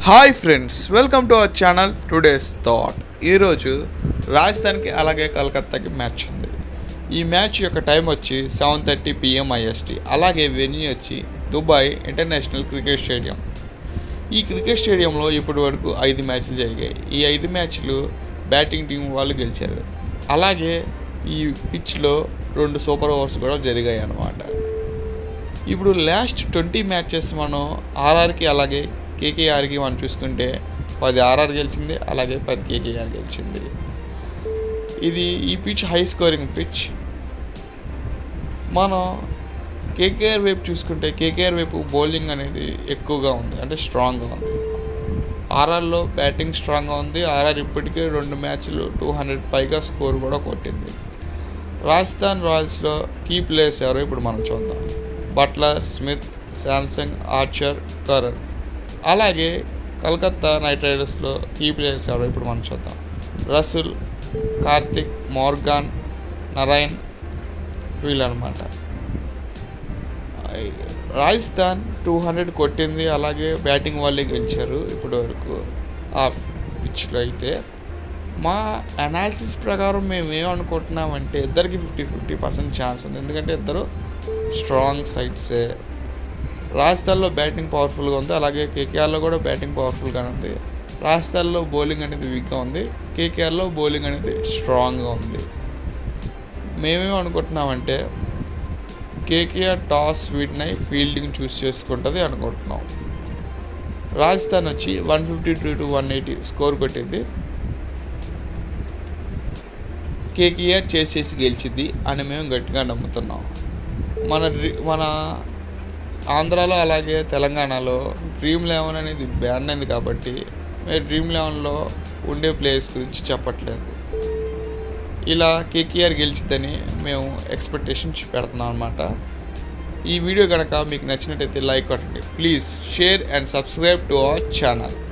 hi friends welcome to our channel today's thought ఈరోజు రాజస్థాన్కి అలాగే కలకత్తాకి మ్యాచ్ ఉంది ఈ మ్యాచ్ యొక్క టైం వచ్చి సెవెన్ థర్టీ పిఎం ఐఎస్టీ అలాగే వెన్యూ వచ్చి దుబాయ్ ఇంటర్నేషనల్ క్రికెట్ స్టేడియం ఈ క్రికెట్ స్టేడియంలో ఇప్పటి వరకు ఐదు మ్యాచ్లు జరిగాయి ఈ ఐదు మ్యాచ్లు బ్యాటింగ్ టీం వాళ్ళు గెలిచారు అలాగే ఈ పిచ్లో రెండు సూపర్ ఓవర్స్ కూడా జరిగాయి అన్నమాట ఇప్పుడు లాస్ట్ ట్వంటీ మ్యాచెస్ మనం ఆర్ఆర్కి అలాగే కేకేఆర్కి మనం చూసుకుంటే పది ఆర్ఆర్ గెలిచింది అలాగే పది కేకేఆర్ గెలిచింది ఇది ఈ పిచ్ హై స్కోరింగ్ పిచ్ మనం కేకేఆర్ వైపు చూసుకుంటే కేకేఆర్ వైపు బౌలింగ్ అనేది ఎక్కువగా ఉంది అంటే స్ట్రాంగ్గా ఉంది ఆర్ఆర్లో బ్యాటింగ్ స్ట్రాంగ్గా ఉంది ఆర్ఆర్ ఇప్పటికే రెండు మ్యాచ్లు టూ హండ్రెడ్ పైగా స్కోర్ కూడా కొట్టింది రాజస్థాన్ రాయల్స్లో కీ ప్లేయర్స్ ఎవరో ఇప్పుడు మనం చూద్దాం Buttler Smith Samson Archer Curran అలాగే కలకత్తా నైట్ రైడర్స్లో కీ ప్లేయర్స్ ఎవరో ఇప్పుడు మనం చూద్దాం రసుల్ కార్తిక్ మోర్గాన్ నరైన్ వీళ్ళనమాట రాజస్థాన్ టూ హండ్రెడ్ కొట్టింది అలాగే బ్యాటింగ్ వాళ్ళే గెలిచారు ఇప్పటి వరకు ఆ పిచ్లో అయితే మా అనాలిసిస్ ప్రకారం మేము ఏమనుకుంటున్నామంటే ఇద్దరికి ఫిఫ్టీ ఫిఫ్టీ పర్సెంట్ ఛాన్స్ ఉంది ఎందుకంటే ఇద్దరు స్ట్రాంగ్ సైడ్సే రాజస్థాన్లో బ్యాటింగ్ పవర్ఫుల్గా ఉంది అలాగే కేకేఆర్లో కూడా బ్యాటింగ్ పవర్ఫుల్గానే ఉంది రాజస్థాన్లో బౌలింగ్ అనేది వీక్గా ఉంది కేకేఆర్లో బౌలింగ్ అనేది స్ట్రాంగ్గా ఉంది మేమేం అనుకుంటున్నామంటే కేకేఆర్ టాస్ వీటిని ఫీల్డింగ్ చూస్ చేసుకుంటుంది అనుకుంటున్నాం రాజస్థాన్ వచ్చి one fifty two to one eighty score కొట్టింది కేకేఆర్ చేసేసి గెలిచింది అని మేము గట్టిగా నమ్ముతున్నాం మన డ్రీ- మన ఆంధ్రాలో అలాగే తెలంగాణలో డ్రీమ్ లెవెన్ అనేది బ్యాన్ అయింది కాబట్టి మేము డ్రీమ్ లెవెన్లో ఉండే ప్లేయర్స్ గురించి చెప్పట్లేదు ఇలా కేకేఆర్ గెలిచిద్దని మేము ఎక్స్పెక్టేషన్ పెడుతున్నాం అనమాట ఈ వీడియో కనుక మీకు నచ్చినట్టయితే లైక్ కొట్టండి please share and subscribe to our channel